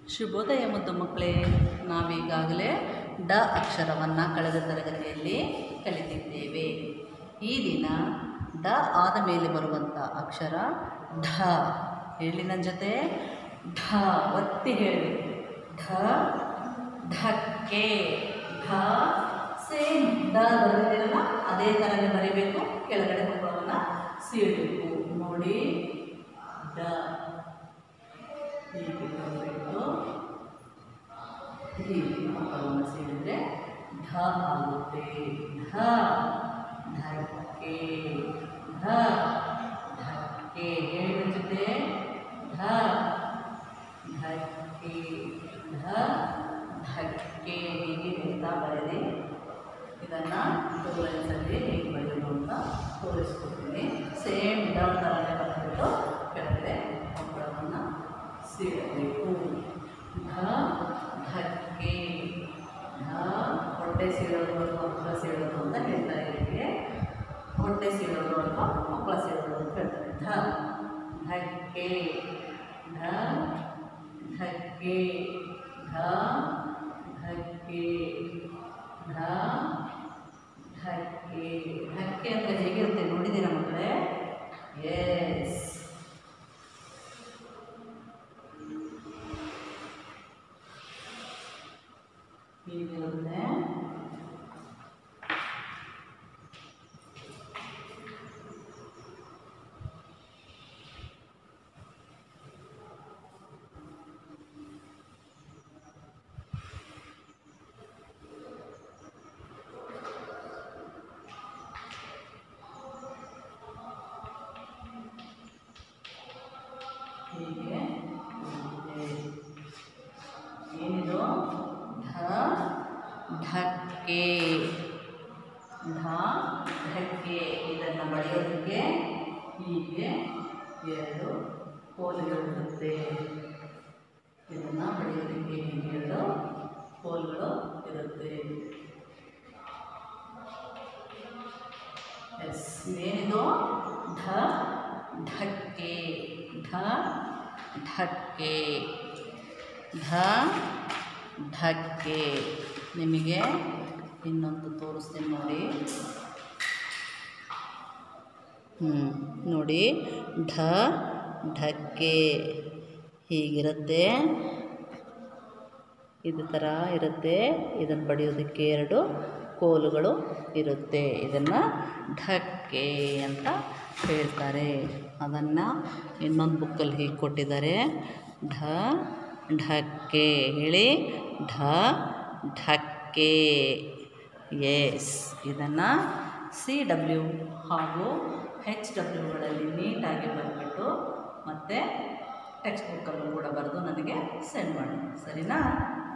ಶುಭೋದಯ ಮುದ್ದು ಮಕ್ಕಳೇ ನಾವೀಗಾಗಲೇ ಡ ಅಕ್ಷರವನ್ನು ಕಳೆದ ತರಗತಿಯಲ್ಲಿ ಕಲಿತಿದ್ದೇವೆ ಈ ದಿನ ಡ ಆದ ಮೇಲೆ ಬರುವಂಥ ಅಕ್ಷರ ಢ ಹೇಳಿ ನನ್ನ ಜೊತೆ ಢ ಒತ್ತಿ ಹೇಳಿ ಢ ಢಕ್ಕೆ ಢ ಸೇಮ್ ಡ ಬರೆದಿರಲ್ಲ ಅದೇ ಥರನೇ ಬರೀಬೇಕು ಕೆಳಗಡೆ ಮಕ್ಕಳನ್ನು ಸೀಳಬೇಕು ನೋಡಿ ಡ ಹೀಗೆ ಬರಬೇಕು ಹೀಗೆ ಮಕ್ಕಳನ್ನು ಸೇರಿದರೆ ಢ ಆಗುತ್ತೆ ಢ ಢಕ್ಕೆ ಢ ಢಕ್ಕೆ ಹೇಳಿದ ಜೊತೆ ಢ ಢಕ್ಕೆ ಢ ಢಕ್ಕೆ ಹೀಗೆ ಹೇಳ್ತಾ ಬರೆದಿ ಇದನ್ನು ಟೂಲೆನ್ಸಲ್ಲಿ ಹೇಗೆ ಬರೆಯೋದು ಅಂತ ತೋರಿಸ್ಕೊಡ್ತೀನಿ ಸೇಮ್ ಡ ಥರನೇ ಬರೆದ್ಬಿಟ್ಟು ಕೆಳಗಡೆ ಮಕ್ಕಳನ್ನು ಸೀಳಬೇಕು ಢ ಢಕ್ಕೆ ಢ ಹೊಟ್ಟೆ ಸೀಳೋದು ಅಥವಾ ಮಕ್ಕಳ ಸೀಳೋದು ಅಂತ ಹೇಳ್ತಾರೆ ಇದಕ್ಕೆ ಹೊಟ್ಟೆ ಸೀಳೋದು ಅಥವಾ ಮಕ್ಕಳ ಸೀಳೋದು ಅಂತ ಹೇಳ್ತಾರೆ ಢ ಢಕ್ಕೆ ಢ ಢಕ್ಕೆ ಢ ಢಕ್ಕೆ ಢ ಢಕ್ಕೆ ಢಕ್ಕೆ ಅಂದರೆ ಹೇಗಿರುತ್ತೆ ನೋಡಿದ್ದೀರಾ ಮಕ್ಕಳೇ ಎಸ್ ಹೀಗಿರುತ್ತೆ ಹೀಗೆ ಇರುತ್ತೆ. ಏನಿದು ಢ ಢಕ್ಕೆ ಢ ಢಕ್ಕೆ ಇದನ್ನು ಬರೆಯೋದಕ್ಕೆ ಹೀಗೆ ಎರಡು ಕೋಲುಗಳಿರುತ್ತೆ ಇದನ್ನು ಬರೆಯೋದಕ್ಕೆ ಹೀಗೆ ಎರಡು ಕೋಲ್ಗಳು ಇರುತ್ತೆ ಎಸ್ ಏನಿದು ಢ ಢಕ್ಕೆ ಢ ಢಕ್ಕೆ ಢ ಢಕ್ಕೆ ನಿಮಗೆ ಇನ್ನೊಂದು ತೋರಿಸ್ತೀನಿ ನೋಡಿ ಹ್ಞೂ ನೋಡಿ ಢ ಢಕ್ಕೆ ಹೀಗಿರುತ್ತೆ ಇದು ಥರ ಇರುತ್ತೆ ಇದನ್ನು ಬಡಿಯೋದಕ್ಕೆ ಎರಡು ಕೋಲುಗಳು ಇರುತ್ತೆ ಇದನ್ನು ಢಕ್ಕೆ ಅಂತ ಹೇಳ್ತಾರೆ ಅದನ್ನು ಇನ್ನೊಂದು ಬುಕ್ಕಲ್ಲಿ ಹೀಗೆ ಕೊಟ್ಟಿದ್ದಾರೆ ಢ ಢಕ್ಕೆ ಹೇಳಿ ಢ ಢಕ್ಕೆ ಎಸ್ ಇದನ್ನು ಸಿ ಡಬ್ಲ್ಯೂ ಹಾಗೂ ಹೆಚ್ ಡಬ್ಲ್ಯೂಗಳಲ್ಲಿ ನೀಟಾಗಿ ಬರೆದ್ಬಿಟ್ಟು ಮತ್ತು ಟೆಕ್ಸ್ಟ್ ಬುಕ್ಕಲ್ಲೂ ಕೂಡ ಬರೆದು ನನಗೆ ಸೆಂಡ್ ಮಾಡಿ ಸರಿನಾ